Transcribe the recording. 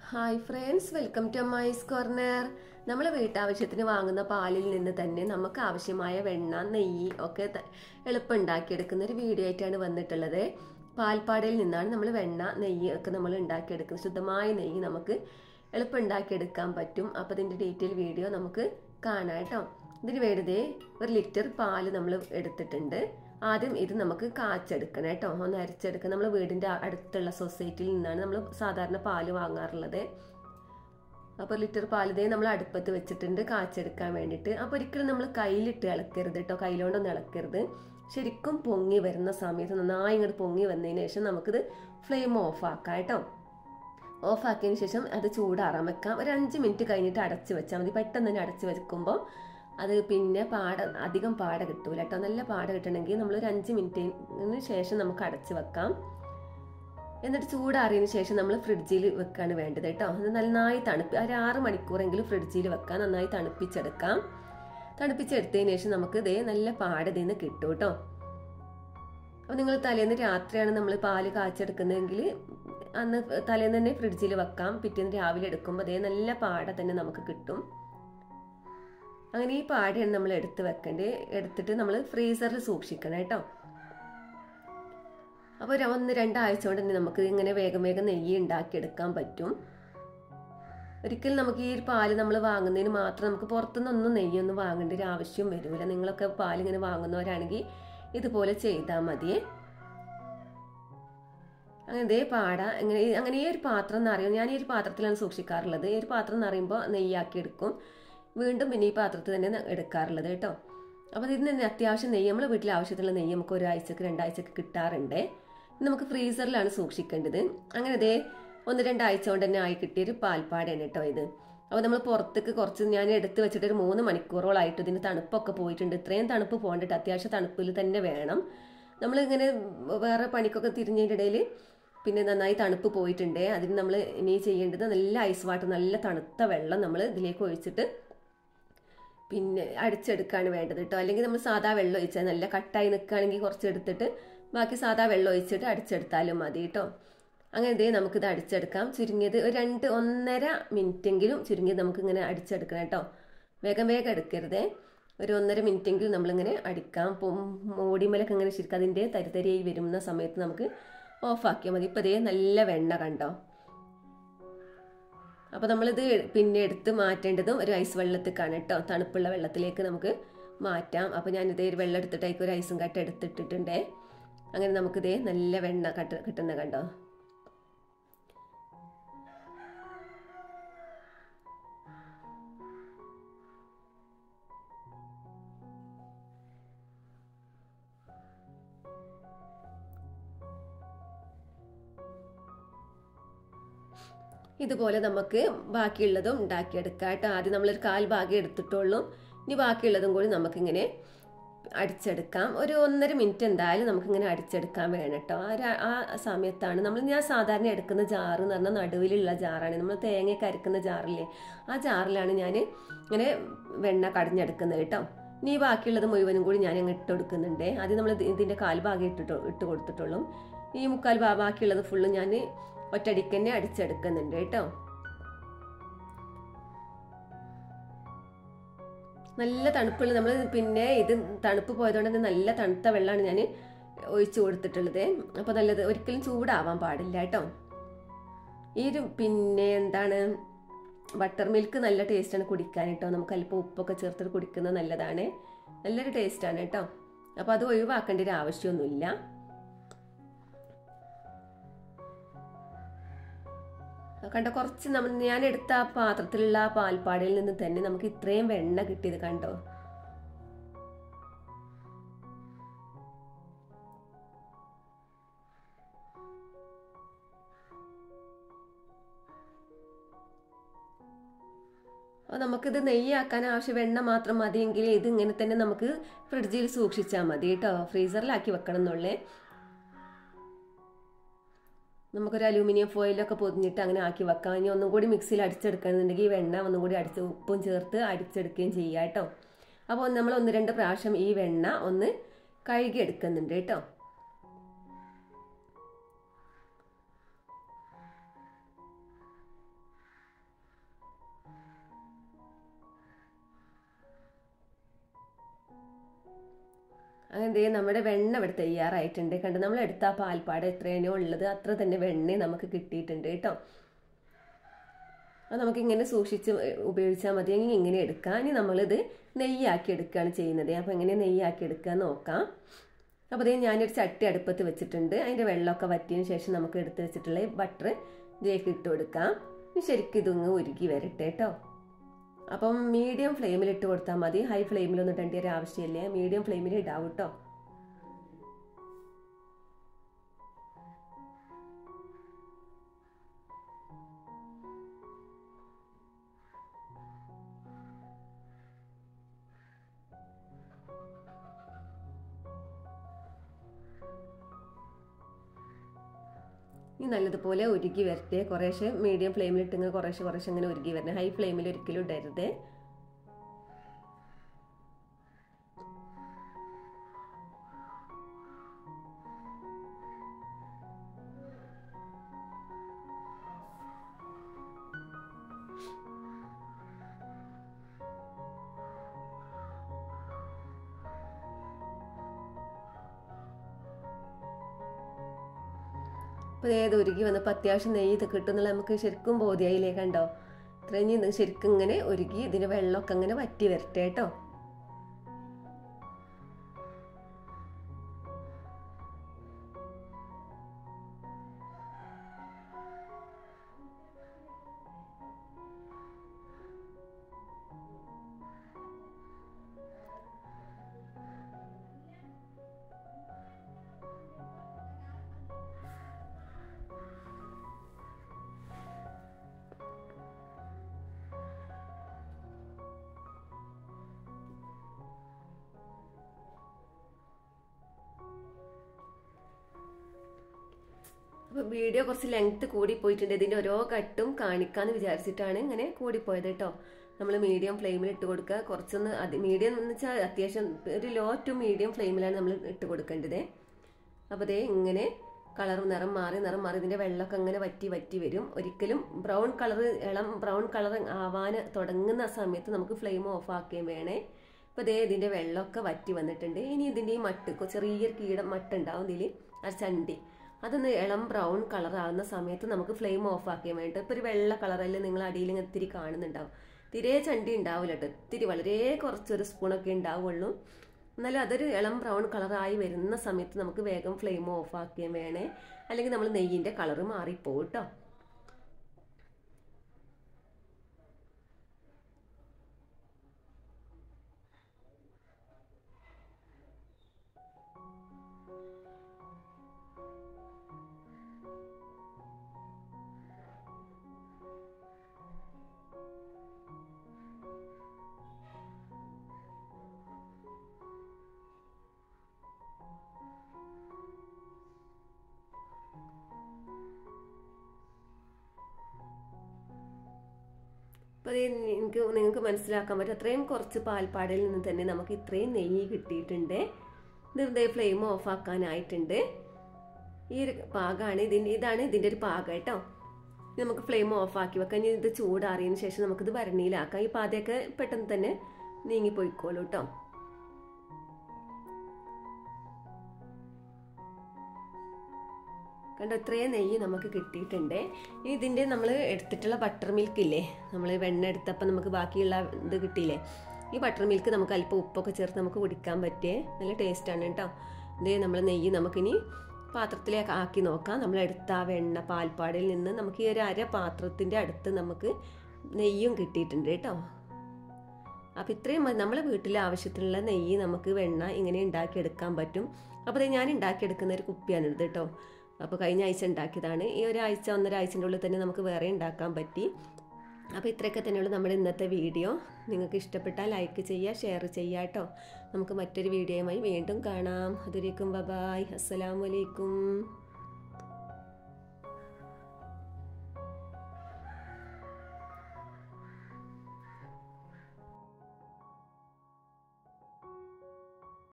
hi friends welcome to Mais corner നമ്മൾ വീട്ടാവശ്യത്തിന് വാങ്ങുന്ന പാലിൽ നിന്ന് തന്നെ നമുക്ക് ആവശ്യമായ വെണ്ണ നെയ്യ് ഒക്കെ ത- എളുപ്പം ഉണ്ടാക്കിയെടുക്കുന്ന ഒരു വീഡിയോ ആയിട്ടാണ് വന്നിട്ടുള്ളത് പാൽപ്പാടയിൽ നിന്നാണ് നമ്മൾ വെണ്ണ നെയ്യ് ഒക്കെ നമ്മൾ ഉണ്ടാക്കിയെടുക്കുന്നത് ശുദ്ധമായ നെയ്യ് നമുക്ക് എളുപ്പം ഉണ്ടാക്കിയെടുക്കാൻ പറ്റും അപ്പോൾ ഇതിൻ്റെ ഡീറ്റെയിൽ വീഡിയോ നമുക്ക് കാണാം കേട്ടോ ഇതിന് വേണ്ടത് ഒരു ലിറ്റർ പാല് നമ്മൾ എടുത്തിട്ടുണ്ട് ആദ്യം ഇത് നമുക്ക് കാച്ചെടുക്കണം കേട്ടോ ഒന്ന് അരച്ചെടുക്കണം നമ്മൾ വീടിൻ്റെ അടുത്തുള്ള സൊസൈറ്റിയിൽ നിന്നാണ് നമ്മൾ സാധാരണ പാല് വാങ്ങാറുള്ളത് അപ്പോൾ ലിറ്റർ പാൽ ഇതേ നമ്മൾ അടുപ്പത്ത് വെച്ചിട്ടുണ്ട് കാച്ചെടുക്കാൻ വേണ്ടിയിട്ട് അപ്പോൾ ഒരിക്കലും നമ്മൾ കയ്യിലിട്ട് ഇളക്കരുത് കേട്ടോ കയ്യിലോണ്ടൊന്നും ഇളക്കരുത് ശരിക്കും പൊങ്ങി വരുന്ന സമയത്ത് നന്നായി ഇങ്ങോട്ട് പൊങ്ങി വന്നതിന് ശേഷം നമുക്കിത് ഫ്ലെയിം ഓഫ് ആക്കാം കേട്ടോ ഓഫ് ആക്കിയതിന് ശേഷം അത് ചൂടാറാൻ വെക്കാം ഒരു അഞ്ച് മിനിറ്റ് കഴിഞ്ഞിട്ട് അടച്ച് വെച്ചാൽ മതി പെട്ടെന്ന് തന്നെ അടച്ച് വെക്കുമ്പോൾ അത് പിന്നെ പാട അധികം പാട കിട്ടൂല കേട്ടോ നല്ല പാട കിട്ടണമെങ്കിൽ നമ്മൾ ഒരു അഞ്ച് മിനിറ്റിന് ശേഷം നമുക്ക് അടച്ച് വെക്കാം എന്നിട്ട് ചൂടാറിയതിന് ശേഷം നമ്മൾ ഫ്രിഡ്ജിൽ വെക്കാണ് വേണ്ടത് കേട്ടോ അത് നന്നായി തണുപ്പ് ഒരു ആറ് മണിക്കൂറെങ്കിലും ഫ്രിഡ്ജിൽ വെക്കാം നന്നായി തണുപ്പിച്ചെടുക്കാം തണുപ്പിച്ചെടുത്തതിന് ശേഷം നമുക്ക് ഇതേ നല്ല പാട ഇതിൽ നിന്ന് കിട്ടും കേട്ടോ അപ്പോൾ നിങ്ങൾ തലേന്ന് രാത്രിയാണ് നമ്മൾ പാല് കാച്ചെടുക്കുന്നതെങ്കിൽ അന്ന് തലേന്ന് തന്നെ ഫ്രിഡ്ജിൽ വെക്കാം പിറ്റേന്ന് രാവിലെ എടുക്കുമ്പോൾ അതേ നല്ല പാട തന്നെ നമുക്ക് കിട്ടും അങ്ങനെ ഈ പാടയാണ് നമ്മൾ എടുത്ത് വെക്കേണ്ടത് എടുത്തിട്ട് നമ്മൾ ഫ്രീസറിൽ സൂക്ഷിക്കണം കേട്ടോ അപ്പോൾ ഒരു ഒന്ന് രണ്ടാഴ്ച കൊണ്ട് തന്നെ നമുക്ക് ഇങ്ങനെ വേഗം വേഗം നെയ്യ് ഉണ്ടാക്കിയെടുക്കാൻ പറ്റും ഒരിക്കലും നമുക്ക് ഈ ഒരു പാല് നമ്മൾ വാങ്ങുന്നതിന് മാത്രം നമുക്ക് പുറത്തുനിന്നൊന്നും നെയ്യൊന്നും വാങ്ങേണ്ട ഒരു ആവശ്യം വരില്ല നിങ്ങളൊക്കെ പാൽ ഇങ്ങനെ വാങ്ങുന്നവരാണെങ്കിൽ ഇതുപോലെ ചെയ്താൽ മതിയേ അങ്ങനെ ഇതേ പാട അങ്ങനെ അങ്ങനെ ഈ ഒരു പാത്രം എന്ന് അറിയാം ഞാൻ ഈ ഒരു പാത്രത്തിലാണ് സൂക്ഷിക്കാറുള്ളത് ഈ ഒരു പാത്രം എന്ന് പറയുമ്പോൾ നെയ്യാക്കി എടുക്കും വീണ്ടും പിന്നെ ഈ പാത്രത്തിൽ തന്നെ എടുക്കാറുള്ളത് കേട്ടോ അപ്പോൾ ഇതിന് തന്നെ അത്യാവശ്യം നെയ്യ് നമ്മൾ വീട്ടിൽ ആവശ്യത്തിലുള്ള നെയ്യ് നമുക്ക് ഒരാഴ്ചക്ക് രണ്ടാഴ്ചക്ക് കിട്ടാറുണ്ട് ഇത് നമുക്ക് ഫ്രീസറിലാണ് സൂക്ഷിക്കേണ്ടത് അങ്ങനെ ഇതേ ഒന്ന് രണ്ടാഴ്ച കൊണ്ട് തന്നെ ആയി കിട്ടിയൊരു പാൽപ്പാടയാണ് കേട്ടോ ഇത് അപ്പോൾ നമ്മൾ പുറത്തേക്ക് കുറച്ച് ഞാൻ എടുത്ത് വെച്ചിട്ട് ഒരു മൂന്ന് മണിക്കൂറോളായിട്ട് ഇതിന് തണുപ്പൊക്കെ പോയിട്ടുണ്ട് ഇത്രയും തണുപ്പ് പോകണ്ടിട്ട് അത്യാവശ്യം തണുപ്പിൽ തന്നെ വേണം നമ്മളിങ്ങനെ വേറെ പണിക്കൊക്കെ തിരിഞ്ഞതിൻ്റെ ഇടയിൽ പിന്നെ നന്നായി തണുപ്പ് പോയിട്ടുണ്ട് അതിന് നമ്മൾ ഇനി ചെയ്യേണ്ടത് നല്ല ഐസ് വാട്ടർ നല്ല തണുത്ത വെള്ളം നമ്മൾ ഇതിലേക്ക് ഒഴിച്ചിട്ട് പിന്നെ അടിച്ചെടുക്കുകയാണ് വേണ്ടത് കേട്ടോ അല്ലെങ്കിൽ നമ്മൾ സാധാ വെള്ളം ഒഴിച്ചാൽ നല്ല കട്ടായി നിൽക്കുകയാണെങ്കിൽ കുറച്ച് എടുത്തിട്ട് ബാക്കി സാധാ വെള്ളം ഒഴിച്ചിട്ട് അടിച്ചെടുത്താലും മതി കേട്ടോ അങ്ങനെ ഇതേ നമുക്കിത് അടിച്ചെടുക്കാം ചുരുങ്ങിയത് ഒരു രണ്ട് ഒന്നര മിനിറ്റെങ്കിലും ചുരുങ്ങിയത് നമുക്കിങ്ങനെ അടിച്ചെടുക്കണം കേട്ടോ വേഗം വേഗം എടുക്കരുതേ ഒരു ഒന്നര മിനിറ്റെങ്കിലും നമ്മളിങ്ങനെ അടിക്കാം ഇപ്പം മൂടിമലൊക്കെ ഇങ്ങനെ ശരിക്കും അതിൻ്റെ തരിതരിയായി വരുന്ന സമയത്ത് നമുക്ക് ഓഫാക്കിയാൽ മതി ഇപ്പം ഇതേ നല്ല വെണ്ണ കണ്ടോ അപ്പോൾ നമ്മളിത് പിന്നെ എടുത്ത് മാറ്റേണ്ടതും ഒരു ഐസ് വെള്ളത്തിലേക്കാണ് കേട്ടോ തണുപ്പുള്ള വെള്ളത്തിലേക്ക് നമുക്ക് മാറ്റാം അപ്പോൾ ഞാനിതേ ഒരു വെള്ളം എടുത്തിട്ടേക്ക് ഒരു ഐസും കട്ട എടുത്തിട്ടിട്ടുണ്ടേ അങ്ങനെ നമുക്കിതേ നല്ല വെണ്ണ കട്ട കിട്ടുന്ന കണ്ടോ ഇതുപോലെ നമുക്ക് ബാക്കിയുള്ളതും ഉണ്ടാക്കിയെടുക്കാം കേട്ടോ ആദ്യം നമ്മളൊരു കാൽ ഭാഗം എടുത്തിട്ടുള്ളൂ ഇനി ബാക്കിയുള്ളതും കൂടി നമുക്കിങ്ങനെ അടിച്ചെടുക്കാം ഒരു ഒന്നര മിനിറ്റ് എന്തായാലും നമുക്കിങ്ങനെ അടിച്ചെടുക്കാൻ വേണം കേട്ടോ ആ ഒരു- ആ സമയത്താണ് നമ്മൾ ഞാൻ സാധാരണ എടുക്കുന്ന ജാറ് എന്ന് പറഞ്ഞാൽ നടുവിലുള്ള ജാറാണ് നമ്മൾ തേങ്ങയൊക്കെ അരക്കുന്ന ജാറില്ലേ ആ ജാറിലാണ് ഞാൻ ഇങ്ങനെ വെണ്ണ കടഞ്ഞെടുക്കുന്നത് കേട്ടോ ഇനി ബാക്കിയുള്ളത് മുഴുവനും കൂടി ഞാൻ അങ്ങ് ഇട്ട് കൊടുക്കുന്നുണ്ട് ആദ്യം നമ്മൾ ഇതിൻ്റെ കാൽ ഭാഗം ഇട്ടിട്ട് ഇട്ട് കൊടുത്തിട്ടുള്ളൂ ഈ മുക്കാൽ ഭാ- ബാക്കിയുള്ളത് ഫുള്ള് ഞാൻ ഒറ്റയടിക്ക് തന്നെ അടിച്ചെടുക്കുന്നുണ്ട് കേട്ടോ നല്ല തണുപ്പുള്ള നമ്മൾ പിന്നെ ഇത് തണുപ്പ് പോയതുകൊണ്ട് തന്നെ നല്ല തണുത്ത വെള്ളമാണ് ഞാൻ ഒഴിച്ചു കൊടുത്തിട്ടുള്ളത് അപ്പോൾ നല്ലത് ഒരിക്കലും ചൂടാവാൻ പാടില്ല കേട്ടോ ഈ ഒരു പിന്നെ എന്താണ് ബട്ടർ മിൽക്ക് നല്ല ടേസ്റ്റാണ് കുടിക്കാൻ കേട്ടോ നമുക്ക് അല്പം ഉപ്പൊക്കെ ചേർത്തിട്ട് കുടിക്കുന്നത് നല്ലതാണ് നല്ലൊരു ടേസ്റ്റാണ് കേട്ടോ അപ്പോൾ അത് ഒഴിവാക്കേണ്ട ഒരു ആവശ്യമൊന്നുമില്ല കണ്ടോ കുറച്ച് നമ്മൾ ഞാൻ എടുത്ത ആ പാത്രത്തിലുള്ള ആ പാൽപ്പാടയിൽ നിന്ന് തന്നെ നമുക്ക് ഇത്രയും വെണ്ണ കിട്ടിയത് കണ്ടോ അപ്പോൾ നമുക്കിത് നെയ്യാക്കാൻ ആവശ്യം വെണ്ണ മാത്രം മതിയെങ്കിൽ ഇത് ഇങ്ങനെ തന്നെ നമുക്ക് ഫ്രിഡ്ജിൽ സൂക്ഷിച്ചാൽ മതി കേട്ടോ ഫ്രീസറിലാക്കി വെക്കണം എന്നുള്ളേ നമുക്കൊരു അലൂമിനിയം ഫോയിലൊക്കെ പൊതിഞ്ഞിട്ട് അങ്ങനെ ആക്കി വെക്കാം ഇനി ഒന്നും കൂടി മിക്സിയിൽ അടിച്ചെടുക്കണമെന്നുണ്ടെങ്കിൽ ഈ വെണ്ണ ഒന്നും കൂടി അടിച്ച് ഉപ്പും ചേർത്ത് അടിച്ചെടുക്കുകയും ചെയ്യാം കേട്ടോ അപ്പോൾ നമ്മൾ ഒന്ന് രണ്ട് പ്രാവശ്യം ഈ വെണ്ണ ഒന്ന് കഴുകി എടുക്കുന്നുണ്ട് കേട്ടോ അങ്ങനെ ദേ നമ്മുടെ വെണ്ണ ഇവിടെ തയ്യാറായിട്ടുണ്ട് കണ്ട് നമ്മൾ എടുത്ത ആ പാൽപ്പാട് എത്രയാണോ ഉള്ളത് അത്ര തന്നെ വെണ്ണ നമുക്ക് കിട്ടിയിട്ടുണ്ട് കേട്ടോ അത് നമുക്ക് ഇങ്ങനെ സൂക്ഷിച്ച് ഉപയോഗിച്ചാൽ മതി എങ്കിൽ ഇങ്ങനെ എടുക്കാം ഇനി നമ്മളിത് നെയ്യാക്കി എടുക്കുകയാണ് ചെയ്യുന്നത് അപ്പോൾ എങ്ങനെ നെയ്യാക്കി എടുക്കുക നോക്കാം അപ്പോൾ അതേ ഞാനൊരു ചട്ടി അടുപ്പത്ത് വെച്ചിട്ടുണ്ട് അതിൻ്റെ വെള്ളമൊക്കെ വറ്റിയതിന് ശേഷം നമുക്ക് എടുത്ത് വെച്ചിട്ടുള്ള ബട്ടർ ഇതിലേക്ക് ഇട്ട് കൊടുക്കാം ശരിക്കും ഇതൊന്ന് ഉരുക്കി വരട്ടെ കേട്ടോ അപ്പം മീഡിയം ഫ്ലെയിമിൽ ഇട്ട് കൊടുത്താൽ മതി ഹൈ ഫ്ലെയിമിലൊന്നും ഇടേണ്ട ഒരു ആവശ്യമില്ല മീഡിയം ഫ്ലെയിമിൽ ഇടാവും കേട്ടോ ഇനി നല്ലതുപോലെ ഉരുക്കി വരട്ടെ കുറേശ്ശെ മീഡിയം ഫ്ലെയിമിൽ ഇട്ടിങ്ങനെ കുറേശ്ശെ കുറേശ്ശെ അങ്ങനെ ഉരുക്കി വരണം ഹൈ ഫ്ലെയിമിൽ ഒരിക്കലും ഇടരുത് അപ്പോൾ ഏത് ഉരുകി വന്നപ്പോൾ അത്യാവശ്യം നെയ്യ് ഇത് കിട്ടുന്നുള്ള നമുക്ക് ശരിക്കും ബോധ്യായില്ലേ കണ്ടോ ഇത്രയും ശരിക്കും ഇങ്ങനെ ഉരുകി ഇതിന് വെള്ളമൊക്കെ അങ്ങനെ വറ്റി വരട്ടെ കേട്ടോ അപ്പോൾ വീഡിയോ കുറച്ച് ലെങ്ത് കൂടി പോയിട്ടുണ്ട് ഇതിൻ്റെ ഓരോ കട്ടും കാണിക്കാന്ന് വിചാരിച്ചിട്ടാണ് ഇങ്ങനെ കൂടിപ്പോയത് കേട്ടോ നമ്മൾ മീഡിയം ഫ്ലെയിമിൽ ഇട്ട് കൊടുക്കുക കുറച്ചൊന്ന് അത് മീഡിയം എന്ന് വെച്ചാൽ അത്യാവശ്യം ഒരു ലോ ടു മീഡിയം ഫ്ലെയിമിലാണ് നമ്മൾ ഇട്ട് കൊടുക്കേണ്ടത് അപ്പോൾ അതേ ഇങ്ങനെ കളർ നിറം മാറി നിറം മാറി ഇതിൻ്റെ വെള്ളമൊക്കെ അങ്ങനെ വറ്റി വറ്റി വരും ഒരിക്കലും ബ്രൗൺ കളർ ഇളം ബ്രൗൺ കളർ ആവാൻ തുടങ്ങുന്ന സമയത്ത് നമുക്ക് ഫ്ലെയിം ഓഫ് ആക്കുകയും വേണേ അപ്പോൾ ദേ ഇതിൻ്റെ വെള്ളമൊക്കെ വറ്റി വന്നിട്ടുണ്ട് ഇനി ഇതിൻ്റെ ഈ മട്ട് ചെറിയൊരു കീടം മട്ടുണ്ടാവും ഇതിൽ ആ ചണ്ടി അതൊന്ന് ഇളം ബ്രൗൺ കളർ ആകുന്ന സമയത്ത് നമുക്ക് ഫ്ലെയിം ഓഫ് ആക്കിയാൽ വേണ്ടി ഇപ്പോൾ ഒരു വെള്ള കളറല്ലേ നിങ്ങൾ അടിയിൽ ഇങ്ങനെ ഇത്തിരി കാണുന്നുണ്ടാവും തിരെ ചണ്ടി ഉണ്ടാവില്ല കേട്ടോ ഇത്തിരി വളരെ കുറച്ചൊരു സ്പൂണൊക്കെ ഉണ്ടാവുള്ളൂ എന്നാലും അതൊരു ഇളം ബ്രൗൺ കളറായി വരുന്ന സമയത്ത് നമുക്ക് വേഗം ഫ്ലെയിം ഓഫ് ആക്കിയാൽ വേണേ അല്ലെങ്കിൽ നമ്മൾ നെയ്യിൻ്റെ കളറ് മാറിപ്പോവും കേട്ടോ അപ്പോൾ എനിക്ക് നിങ്ങൾക്ക് മനസ്സിലാക്കാൻ പറ്റും അത്രയും കുറച്ച് പാൽപ്പാടിൽ നിന്ന് തന്നെ നമുക്ക് ഇത്രയും നെയ്യ് കിട്ടിയിട്ടുണ്ട് ഇത് ഫ്ലെയിം ഓഫ് ആക്കാനായിട്ടുണ്ട് ഈ ഒരു പാകമാണ് ഇതിൻ്റെ ഇതാണ് ഇതിൻ്റെ ഒരു പാകം കേട്ടോ നമുക്ക് ഫ്ലെയിം ഓഫ് ആക്കി വെക്കാം ഇനി ഇത് ചൂടാറിയതിന് ശേഷം നമുക്കിത് ഭരണിയിലാക്കാം ഈ പാതയൊക്കെ പെട്ടെന്ന് തന്നെ നീങ്ങിപ്പോയിക്കോളൂ കേട്ടോ കണ്ടോ ഇത്രയും നെയ്യ് നമുക്ക് കിട്ടിയിട്ടുണ്ട് ഇനി ഇതിൻ്റെ നമ്മൾ എടുത്തിട്ടുള്ള ബട്ടർ മിൽക്ക് ഇല്ലേ നമ്മൾ വെണ്ണ എടുത്തപ്പോൾ നമുക്ക് ബാക്കിയുള്ള ഇത് കിട്ടിയില്ലേ ഈ ബട്ടർ മിൽക്ക് നമുക്ക് അല്പം ഉപ്പൊക്കെ ചേർത്ത് നമുക്ക് കുടിക്കാൻ പറ്റിയേ നല്ല ടേസ്റ്റാണ് കേട്ടോ ഇതേ നമ്മൾ നെയ്യ് നമുക്കിനി പാത്രത്തിലേക്ക് ആക്കി നോക്കാം നമ്മൾ എടുത്ത ആ വെണ്ണ പാൽപ്പാടിൽ നിന്ന് നമുക്ക് ഈ ഒരു അര പാത്രത്തിൻ്റെ അടുത്ത് നമുക്ക് നെയ്യും കിട്ടിയിട്ടുണ്ട് കേട്ടോ അപ്പോൾ ഇത്രയും മതി നമ്മളെ വീട്ടിലെ ആവശ്യത്തിനുള്ള നെയ്യ് നമുക്ക് വെണ്ണ ഇങ്ങനെ ഉണ്ടാക്കിയെടുക്കാൻ പറ്റും അപ്പോൾ ഇത് ഞാൻ ഉണ്ടാക്കിയെടുക്കുന്ന ഒരു കുപ്പിയാണ് ഇത് കേട്ടോ അപ്പോൾ കഴിഞ്ഞ ആഴ്ച ഉണ്ടാക്കിയതാണ് ഈ ഒരാഴ്ച ഒന്നര ആഴ്ചൻ്റെ ഉള്ളിൽ തന്നെ നമുക്ക് വേറെ ഉണ്ടാക്കാൻ പറ്റി അപ്പോൾ ഇത്രയൊക്കെ തന്നെയുള്ളൂ നമ്മുടെ ഇന്നത്തെ വീഡിയോ നിങ്ങൾക്ക് ഇഷ്ടപ്പെട്ടാൽ ലൈക്ക് ചെയ്യുക ഷെയർ ചെയ്യുക കേട്ടോ നമുക്ക് മറ്റൊരു വീഡിയോയുമായി വീണ്ടും കാണാം അതുവരേക്കും ബബായ് അസ്സലാമലൈക്കും